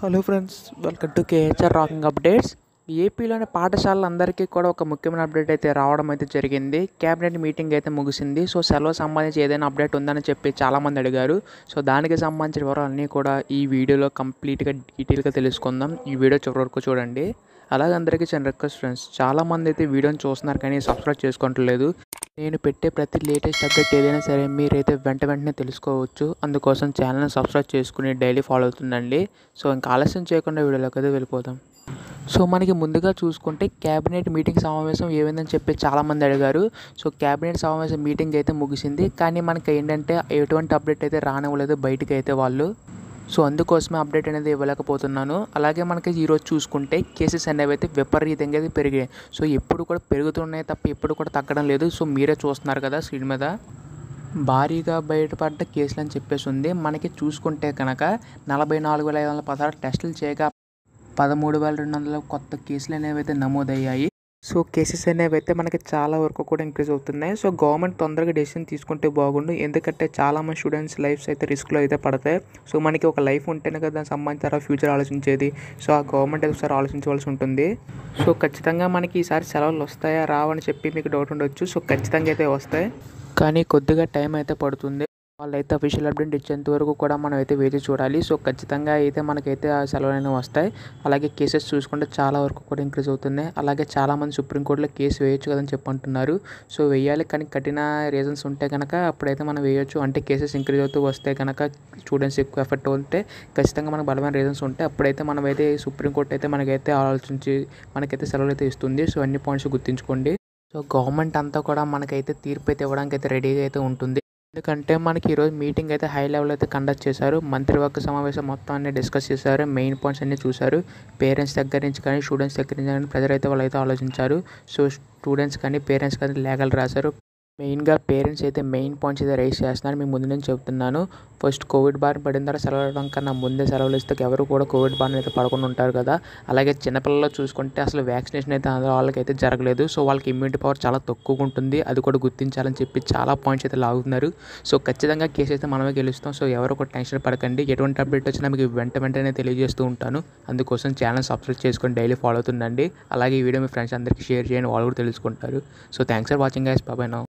hello friends welcome to KHR rocking updates ఏపీలోని పాఠశాలలందరికీ కూడా ఒక ముఖ్యమైన అప్డేట్ అయితే రావడం అయితే జరిగింది క్యాబినెట్ మీటింగ్ అయితే ముగిసింది సో సెలవు సంబంధించి ఏదైనా అప్డేట్ ఉందని చెప్పి చాలామంది అడిగారు సో దానికి సంబంధించిన వివరాలన్నీ కూడా ఈ వీడియోలో కంప్లీట్గా డీటెయిల్గా తెలుసుకుందాం ఈ వీడియో చివరి వరకు చూడండి అలాగే అందరికీ చిన్న రిక్వెస్ట్ ఫ్రెండ్స్ చాలామంది అయితే వీడియోని చూస్తున్నారు కానీ సబ్స్క్రైబ్ చేసుకోవట్లేదు నేను పెట్టే ప్రతి లేటెస్ట్ అప్డేట్ ఏదైనా సరే మీరైతే వెంట వెంటనే తెలుసుకోవచ్చు అందుకోసం ఛానల్ని సబ్స్క్రైబ్ చేసుకుని డైలీ ఫాలో అవుతుండండి సో ఇంకా ఆలస్యం చేయకుండా వీడియోలోకి అయితే వెళ్ళిపోదాం సో మనకి ముందుగా చూసుకుంటే క్యాబినెట్ మీటింగ్ సమావేశం ఏమైందని చెప్పి చాలామంది అడిగారు సో క్యాబినెట్ సమావేశం మీటింగ్ అయితే ముగిసింది కానీ మనకి ఏంటంటే ఎటువంటి అప్డేట్ అయితే రానివ్వలేదు బయటికి అయితే వాళ్ళు సో అందుకోసమే అప్డేట్ అనేది ఇవ్వలేకపోతున్నాను అలాగే మనకి ఈరోజు చూసుకుంటే కేసెస్ అనేవి అయితే విపరీతంగా అయితే పెరిగాయి సో ఎప్పుడు కూడా పెరుగుతున్నాయి తప్ప ఎప్పుడు కూడా తగ్గడం లేదు సో మీరే చూస్తున్నారు కదా స్క్రీన్ మీద భారీగా బయటపడ్డ కేసులు అని చెప్పేసి ఉంది మనకి చూసుకుంటే కనుక నలభై నాలుగు వేల ఐదు వందల పదహారు టెస్టులు చేయగా పదమూడు వేల రెండు వందల కొత్త కేసులు అనేవి అయితే నమోదయ్యాయి సో కేసెస్ అనేవి అయితే మనకి చాలా వరకు కూడా ఇంక్రీజ్ అవుతున్నాయి సో గవర్నమెంట్ తొందరగా డెసిషన్ తీసుకుంటే బాగుండు ఎందుకంటే చాలా మంది స్టూడెంట్స్ లైఫ్స్ అయితే రిస్క్లో అయితే పడతాయి సో మనకి ఒక లైఫ్ ఉంటేనే కదా దానికి సంబంధించి తర్వాత ఫ్యూచర్ ఆలోచించేది సో ఆ గవర్నమెంట్ అయితే ఒకసారి ఆలోచించవలసి ఉంటుంది సో ఖచ్చితంగా మనకి ఈసారి సెలవులు వస్తాయా రావని చెప్పి మీకు డౌట్ ఉండొచ్చు సో ఖచ్చితంగా అయితే వస్తాయి కానీ కొద్దిగా టైం అయితే పడుతుంది వాళ్ళైతే అఫీషియల్ అప్డేట్ ఇచ్చేంత వరకు కూడా మనం అయితే వేచి చూడాలి సో ఖచ్చితంగా అయితే మనకైతే ఆ సెలవులు వస్తాయి అలాగే కేసెస్ చూసుకుంటే చాలా వరకు కూడా ఇంక్రీజ్ అవుతున్నాయి అలాగే చాలామంది సుప్రీంకోర్టులో కేసు వేయొచ్చు కదని చెప్పి అంటున్నారు సో వేయాలి కానీ కఠిన రీజన్స్ ఉంటే కనుక అప్పుడైతే మనం వేయొచ్చు అంటే కేసెస్ ఇంక్రీజ్ అవుతూ వస్తే కనుక స్టూడెంట్స్ ఎక్కువ ఎఫెక్ట్ ఉంటే ఖచ్చితంగా మనకు బలమైన రీజన్స్ ఉంటే అప్పుడైతే మనమైతే సుప్రీంకోర్టు అయితే మనకైతే ఆలోచించి మనకైతే సెలవులు అయితే ఇస్తుంది సో అన్ని పాయింట్స్ గుర్తుంచుకోండి సో గవర్నమెంట్ అంతా కూడా మనకైతే తీర్పు అయితే ఇవ్వడానికి అయితే రెడీగా అయితే ఉంటుంది ఎందుకంటే మనకి ఈరోజు మీటింగ్ అయితే హై లెవెల్ అయితే కండక్ట్ చేశారు మంత్రివర్గ సమావేశం మొత్తం అన్ని డిస్కస్ చేశారు మెయిన్ పాయింట్స్ అన్ని చూశారు పేరెంట్స్ దగ్గర నుంచి కానీ స్టూడెంట్స్ దగ్గర నుంచి కానీ ప్రజలైతే వాళ్ళు అయితే ఆలోచించారు సో స్టూడెంట్స్ కానీ పేరెంట్స్ కానీ లేఖలు రాశారు మెయిన్గా పేరెంట్స్ అయితే మెయిన్ పాయింట్స్ అయితే రైస్ చేస్తున్నారు మీకు ముందు నుంచి చెప్తున్నాను ఫస్ట్ కోవిడ్ బారిన పడిన తర్వాత సెలవు ఇవ్వడం కన్నా ముందే సెలవులు ఇస్తే ఎవరు కూడా కోవిడ్ బారిన అయితే పడకుండా ఉంటారు కదా అలాగే చిన్నపిల్లలు చూసుకుంటే అసలు వ్యాక్సినేషన్ అయితే అందులో వాళ్ళకైతే జరగలేదు సో వాళ్ళకి ఇమ్యూనిటీ పవర్ చాలా తక్కువగా ఉంటుంది అది కూడా గుర్తించాలని చెప్పి చాలా పాయింట్స్ అయితే లాగుతున్నారు సో ఖచ్చితంగా కేసు అయితే మనమే గెలుస్తాం సో ఎవరు కూడా టెన్షన్ పడకండి ఎటువంటి అప్డేట్ వచ్చినా మీకు వెంట వెంటనే తెలియజేస్తూ ఉంటాను అందుకోసం ఛానల్ సబ్స్క్రైబ్ చేసుకొని డైలీ ఫాలో అవుతుండండి అలాగే ఈ వీడియో మీ ఫ్రెండ్స్ అందరికీ షేర్ చేయండి వాళ్ళు కూడా తెలుసుకుంటారు so thanks for watching guys బాబాయ్ నౌ